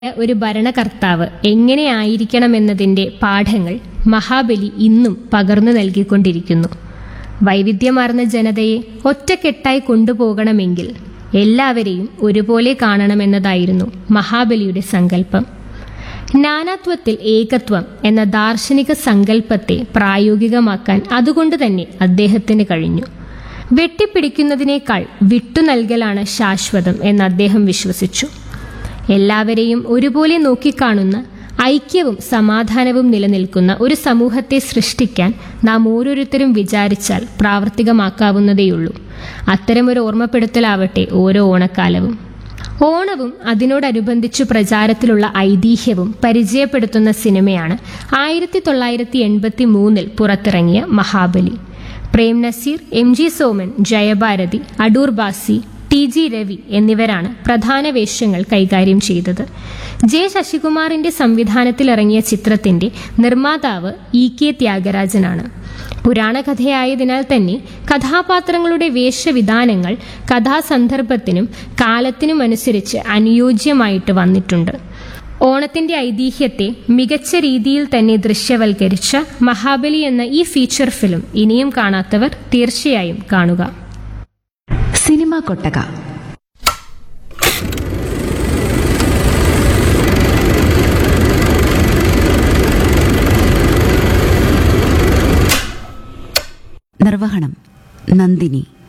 ഒരു ഭരണകർത്താവ് എങ്ങനെയായിരിക്കണമെന്നതിന്റെ പാഠങ്ങൾ മഹാബലി ഇന്നും പകർന്നു നൽകിക്കൊണ്ടിരിക്കുന്നു വൈവിധ്യമാർന്ന ജനതയെ ഒറ്റക്കെട്ടായി കൊണ്ടുപോകണമെങ്കിൽ എല്ലാവരെയും ഒരുപോലെ കാണണമെന്നതായിരുന്നു മഹാബലിയുടെ സങ്കല്പം നാനാത്വത്തിൽ ഏകത്വം എന്ന ദാർശനിക സങ്കല്പത്തെ പ്രായോഗികമാക്കാൻ അതുകൊണ്ട് തന്നെ അദ്ദേഹത്തിന് കഴിഞ്ഞു വെട്ടിപ്പിടിക്കുന്നതിനേക്കാൾ വിട്ടു നൽകലാണ് ശാശ്വതം എന്ന് അദ്ദേഹം വിശ്വസിച്ചു എല്ലാവരെയും ഒരുപോലെ നോക്കിക്കാണുന്ന ഐക്യവും സമാധാനവും നിലനിൽക്കുന്ന ഒരു സമൂഹത്തെ സൃഷ്ടിക്കാൻ നാം ഓരോരുത്തരും വിചാരിച്ചാൽ പ്രാവർത്തികമാക്കാവുന്നതേയുള്ളൂ അത്തരമൊരു ഓർമ്മപ്പെടുത്തലാവട്ടെ ഓരോ ഓണക്കാലവും ഓണവും അതിനോടനുബന്ധിച്ചു പ്രചാരത്തിലുള്ള ഐതിഹ്യവും പരിചയപ്പെടുത്തുന്ന സിനിമയാണ് ആയിരത്തി തൊള്ളായിരത്തി എൺപത്തി മൂന്നിൽ പുറത്തിറങ്ങിയ Mahabali Prem Nazir M G Soman Jayabharathi Adoor Bhasi T G Ravi എന്നിവരാണ് പ്രധാന വേഷങ്ങൾ കൈകാര്യം ചെയ്തത് ജെ ശശികുമാറിന്റെ സംവിധാനത്തിലിറങ്ങിയ ചിത്രത്തിന്റെ നിർമ്മാതാവ് ഇ കെ ത്യാഗരാജനാണ് പുരാണകഥയായതിനാൽ തന്നെ കഥാപാത്രങ്ങളുടെ വേഷവിധാനങ്ങൾ കഥാസന്ദർഭത്തിനും കാലത്തിനുമനുസരിച്ച് അനുയോജ്യമായിട്ട് വന്നിട്ടുണ്ട് ഓണത്തിന്റെ ഐതിഹ്യത്തെ മികച്ച രീതിയിൽ തന്നെ ദൃശ്യവൽക്കരിച്ച മഹാബലി എന്ന ഈ ഫീച്ചർ ഫിലിം ഇനിയും കാണാത്തവർ തീർച്ചയായും കാണുക സിനിമ കൊട്ടക നിർവഹണം നന്ദിനി